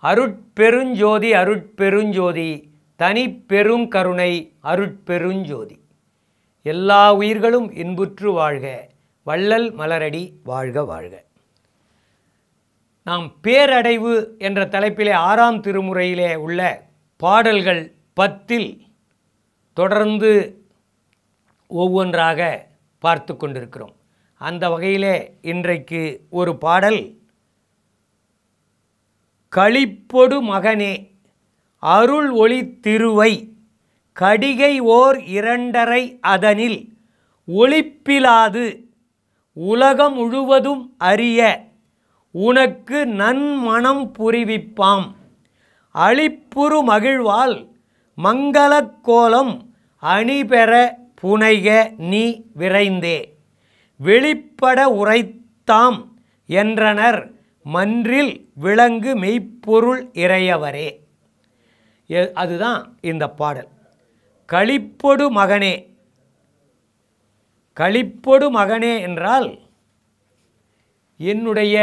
அருட்பெருஞ்சோதி அருட்பெருஞ்சோதி தனி பெருங்கருணை அருட்பெருஞ்சோதி எல்லா உயிர்களும் இன்புற்று வாழ்க வள்ளல் மலரடி வாழ்க வாழ்க நாம் பேரடைவு என்ற தலைப்பிலே ஆறாம் திருமுறையிலே உள்ள பாடல்கள் பத்தில் தொடர்ந்து ஒவ்வொன்றாக பார்த்து கொண்டிருக்கிறோம் அந்த வகையிலே இன்றைக்கு ஒரு பாடல் களிப்பொடு மகனே அருள் ஒளி திருவை கடிகை ஓர் இரண்டரை அதனில் ஒளிப்பிலாது உலகம் முழுவதும் அறிய உனக்கு நன்மணம் புரிவிப்பாம் அளிப்புறு மகிழ்வால் மங்களக் கோலம் அணிபெற புனைக நீ விரைந்தே வெளிப்பட உரைத்தாம் என்றனர் மன்றில் விளங்கு மெய்ப்பொருள் இறையவரே எ- அதுதான் இந்த பாடல் களிப்பொடு மகனே களிப்பொடு மகனே என்றால் என்னுடைய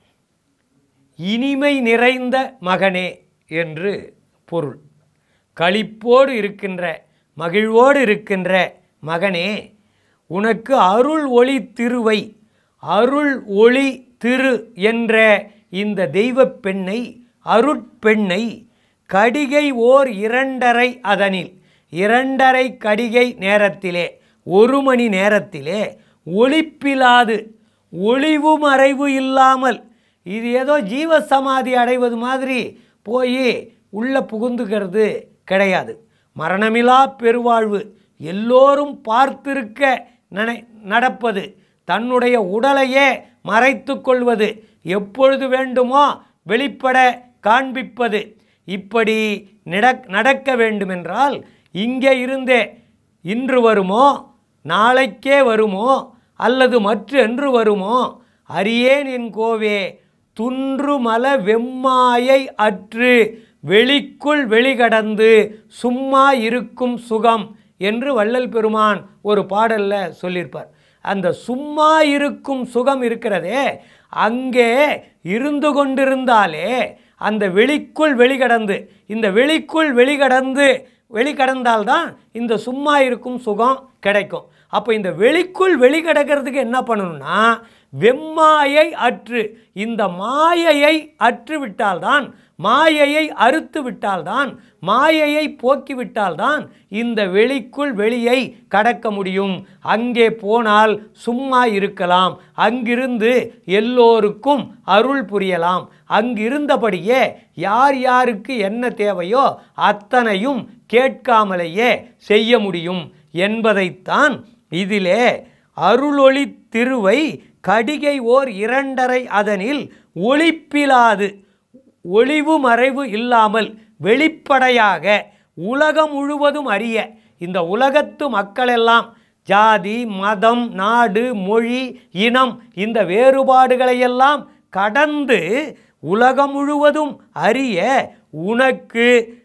இனிமை நிறைந்த மகனே என்று பொருள் களிப்போடு இருக்கின்ற மகிழ்வோடு இருக்கின்ற மகனே உனக்கு அருள் ஒளி திருவை அருள் ஒளி திரு என்ற இந்த தெய்வப் பெண்ணை அருட்பெண்ணை கடிகை ஓர் இரண்டரை அதனில் இரண்டரை கடிகை நேரத்திலே ஒரு மணி நேரத்திலே ஒளிப்பிலாது ஒளிவு மறைவு இல்லாமல் இது ஏதோ ஜீவசமாதி அடைவது மாதிரி போய் உள்ளே புகுந்துக்கிறது கிடையாது மரணமிலா பெருவாழ்வு எல்லோரும் பார்த்திருக்க நனை நடப்பது தன்னுடைய உடலையே மறைத்து கொள்வது எப்பொழுது வேண்டுமோ வெளிப்பட காண்பிப்பது இப்படி நடக் நடக்க வேண்டுமென்றால் இங்கே இருந்தே இன்று வருமோ நாளைக்கே வருமோ அல்லது மற்ற என்று வருமோ அறியேன் என் கோவே துன்றுமல வெம்மாயை அற்று வெளிக்குள் வெளிகடந்து சும்மா இருக்கும் சுகம் என்று வள்ளல் பெருமான் ஒரு பாடல்ல சொல்லியிருப்பார் அந்த சும்மா இருக்கும் சுகம் இருக்கிறதே அங்கே இருந்து கொண்டிருந்தாலே அந்த வெளிக்குள் வெளிகடந்து இந்த வெளிக்குள் வெளிகடந்து வெளிக்கடந்தால்தான் இந்த சும்மா இருக்கும் சுகம் கிடைக்கும் அப்போ இந்த வெளிக்குள் வெளிக்கடக்கிறதுக்கு என்ன பண்ணணும்னா வெம்மாயை அற்று இந்த மாயையை அற்று விட்டால்தான் மாயையை அறுத்து விட்டால்தான் மாயையை போக்கி விட்டால்தான் இந்த வெளிக்குள் வெளியை கடக்க முடியும் அங்கே போனால் சும்மா இருக்கலாம் அங்கிருந்து எல்லோருக்கும் அருள் புரியலாம் அங்கிருந்தபடியே யார் யாருக்கு என்ன தேவையோ அத்தனையும் கேட்காமலேயே செய்ய முடியும் என்பதைத்தான் இதிலே அருளொளி திருவை கடிகை ஓர் இரண்டரை அதனில் ஒளிப்பிலாது ஒளிவு மறைவு இல்லாமல் வெளிப்படையாக உலகம் முழுவதும் அறிய இந்த உலகத்து மக்களெல்லாம் ஜாதி மதம் நாடு மொழி இனம் இந்த வேறுபாடுகளையெல்லாம் கடந்து உலகம் முழுவதும் அறிய உனக்கு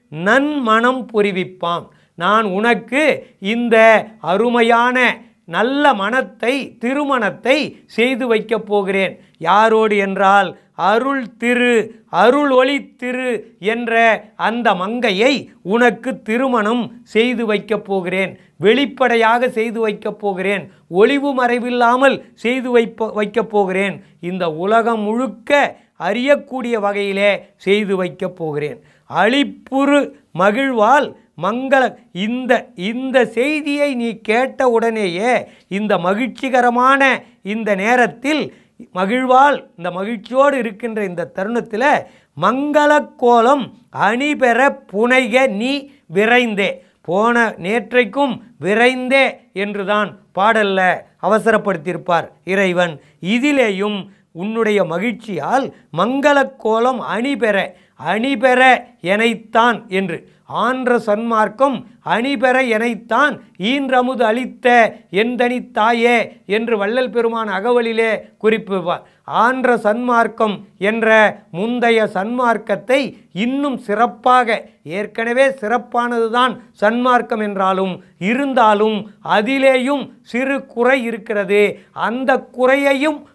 நன்மனம் புரிவிப்பான் நான் உனக்கு இந்த அருமையான நல்ல மனத்தை திருமணத்தை செய்து வைக்கப் போகிறேன் யாரோடு என்றால் அருள் திரு அருள் ஒளி திரு என்ற அந்த மங்கையை உனக்கு திருமணம் செய்து வைக்கப் போகிறேன் வெளிப்படையாக செய்து வைக்கப் போகிறேன் ஒளிவு மறைவில்லாமல் செய்து வைப்ப வைக்கப் போகிறேன் இந்த உலகம் முழுக்க அறியக்கூடிய வகையிலே செய்து வைக்கப் போகிறேன் அழிப்புறு மகிழ்வால் மங்கள இந்த இந்த செய்தியை நீ கேட்ட உடனேயே இந்த மகிழ்ச்சிகரமான இந்த நேரத்தில் மகிழ்வால் இந்த மகிழ்ச்சியோடு இருக்கின்ற இந்த தருணத்தில் மங்களக் கோலம் அணிபெற புனைக நீ விரைந்தே போன நேற்றைக்கும் விரைந்தே என்றுதான் பாடல்ல அவசரப்படுத்தியிருப்பார் இறைவன் இதிலேயும் உன்னுடைய மகிழ்ச்சியால் மங்களக் கோலம் அணிபெற அணிபெற எனைத்தான் என்று ஆன்ற சன்மார்க்கம் அணிபெற எனைத்தான் ஈன்றமுது அளித்த எந்தனி தாயே என்று வள்ளல் பெருமான் அகவலிலே குறிப்பிடுவார் ஆன்ற சன்மார்க்கம் என்ற முந்தைய சன்மார்க்கத்தை இன்னும் சிறப்பாக ஏற்கனவே சிறப்பானதுதான் சன்மார்க்கம் என்றாலும் இருந்தாலும் அதிலேயும் சிறு குறை இருக்கிறது அந்த குறையையும்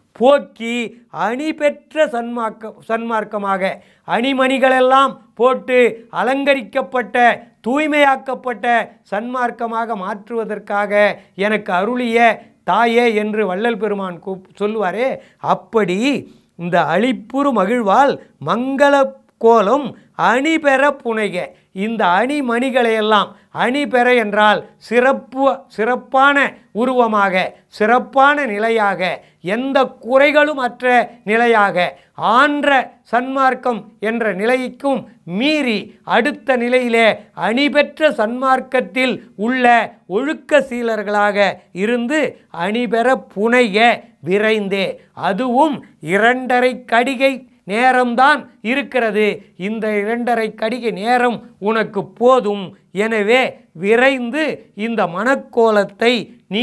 போக்கி அணி பெற்ற சன்மார்க்க சன்மார்க்கமாக அணிமணிகளெல்லாம் போட்டு அலங்கரிக்கப்பட்ட தூய்மையாக்கப்பட்ட சன்மார்க்கமாக மாற்றுவதற்காக எனக்கு அருளிய தாயே என்று வள்ளல் பெருமான் கூப் சொல்லுவாரே அப்படி இந்த அழிப்புறு மகிழ்வால் மங்கள கோலம் அணி பெற புனைக இந்த அணிமணிகளையெல்லாம் அணி பெற என்றால் சிறப்பு சிறப்பான உருவமாக சிறப்பான நிலையாக எந்த குறைகளும் அற்ற நிலையாக ஆன்ற சன்மார்க்கம் என்ற நிலைக்கும் மீறி அடுத்த நிலையிலே அணிபெற்ற சன்மார்க்கத்தில் உள்ள ஒழுக்க சீலர்களாக இருந்து அணிபெற புனைக விரைந்தே அதுவும் இரண்டரை கடிகை நேரம்தான் இருக்கிறது இந்த இரண்டரை கடிகை நேரம் உனக்கு போதும் எனவே விரைந்து இந்த மனக்கோலத்தை நீ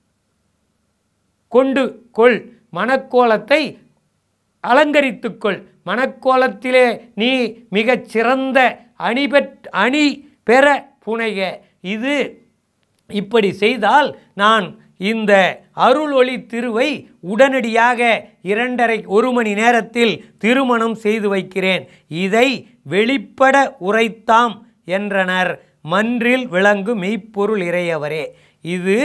கொண்டு கொள் மனக்கோலத்தை அலங்கரித்துக்கொள் மனக்கோலத்திலே நீ மிகச் சிறந்த அணிபெற் அணி பெற புனைக இது இப்படி செய்தால் நான் இந்த அருள் ஒளி திருவை உடனடியாக இரண்டரை ஒரு மணி நேரத்தில் திருமணம் செய்து வைக்கிறேன் இதை வெளிப்பட உரைத்தாம் என்றனர் மன்றில் விளங்கு மெய்ப்பொருள் இறையவரே இது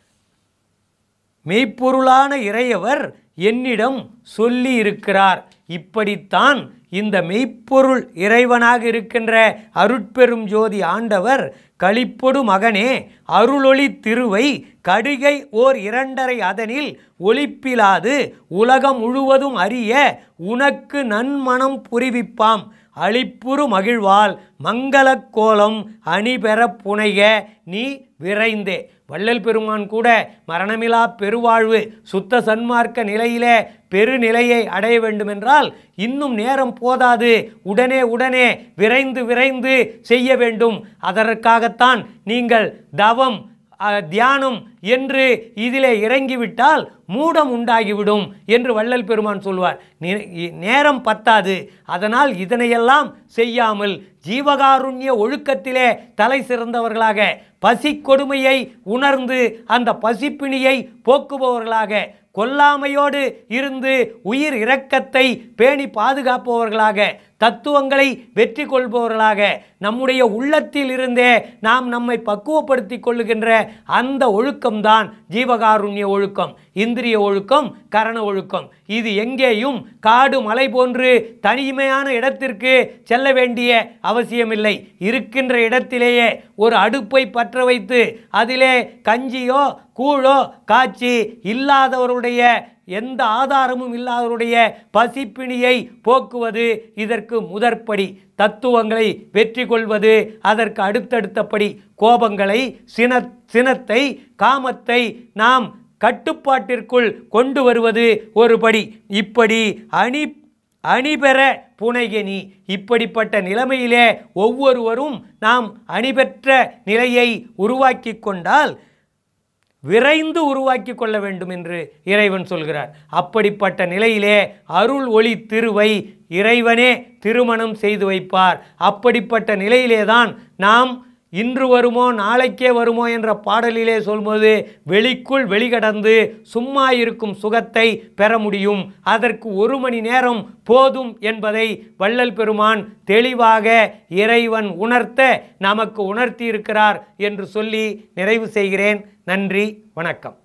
மெய்ப்பொருளான இறையவர் என்னிடம் சொல்லி இருக்கிறார் இப்படித்தான் இந்த மெய்ப்பொருள் இறைவனாக இருக்கின்ற அருட்பெரும் ஜோதி ஆண்டவர் களிப்பொடு மகனே அருளொளி திருவை கடுகை ஓர் இரண்டரை அதனில் ஒளிப்பிலாது உலகம் முழுவதும் அறிய உனக்கு நன்மனம் புரிவிப்பாம் அளிப்புறு மகிழ்வால் மங்களக் கோலம் அணிபெற புனைக நீ விரைந்தே வள்ளல் பெருமான் கூட மரணமிலா பெருவாழ்வு சுத்த சன்மார்க்க நிலையிலே பெருநிலையை அடைய வேண்டுமென்றால் இன்னும் நேரம் போதாது உடனே உடனே விரைந்து விரைந்து செய்ய வேண்டும் அதற்காகத்தான் நீங்கள் தவம் அஹ், தியானம் என்று இதிலே இறங்கிவிட்டால் மூடம் உண்டாகிவிடும் என்று வள்ளல் பெருமான் சொல்வார் நி- இ- நேரம் பத்தாது அதனால் இதனையெல்லாம் செய்யாமல் ஜீவகாருண்ய ஒழுக்கத்திலே தலை சிறந்தவர்களாக பசி கொடுமையை உணர்ந்து அந்த பசிப்பிணியை போக்குபவர்களாக கொல்லாமையோடு இருந்து உயிர் இரக்கத்தை பேணி பாதுகாப்பவர்களாக தத்துவங்களை வெற்றி கொள்பவர்களாக நம்முடைய உள்ளத்தில் இருந்தே நாம் நம்மை பக்குவப்படுத்தி கொள்ளுகின்ற அந்த ஒழுக்கம்தான் ஜீவகாருண்ய ஒழுக்கம் இந்திரிய ஒழுக்கம் கரண ஒழுக்கம் இது எங்கேயும் காடு மலை போன்று தனிமையான இடத்திற்கு செல்ல வேண்டிய அவசியமில்லை இருக்கின்ற இடத்திலேயே ஒரு அடுப்பை பற்ற வைத்து அதிலே கஞ்சியோ கூழோ காய்ச்சி இல்லாதவருடைய எந்த ஆதாரமும் இல்லாதவருடைய பசிப்பிணியை போக்குவது இதற்கு முதற்படி தத்துவங்களை வெற்றி கொள்வது அதற்கு அடுத்தடுத்தபடி கோபங்களை சின சினத்தை காமத்தை நாம் கட்டுப்பாட்டிற்குள் கொண்டு வருவது ஒரு படி இப்படி அணி அணிபெற புனைகனி இப்படிப்பட்ட நிலைமையிலே ஒவ்வொருவரும் நாம் அணிபெற்ற நிலையை உருவாக்கி கொண்டால் விரைந்து உருவாக்கி கொள்ள வேண்டும் என்று இறைவன் சொல்கிறார் அப்படிப்பட்ட நிலையிலே அருள் ஒளி திருவை இறைவனே திருமணம் செய்து வைப்பார் அப்படிப்பட்ட நிலையிலே தான் நாம் இன்று வருமோ நாளைக்கே வருமோ என்ற பாடலிலே சொல்வது வெளிக்குள் வெளிகடந்து சும்மா இருக்கும் சுகத்தை பெற முடியும் அதற்கு ஒரு மணி நேரம் போதும் என்பதை வள்ளல் பெருமான் தெளிவாக இறைவன் உணர்த்த நமக்கு உணர்த்தி இருக்கிறார் என்று சொல்லி நிறைவு செய்கிறேன் நன்றி வணக்கம்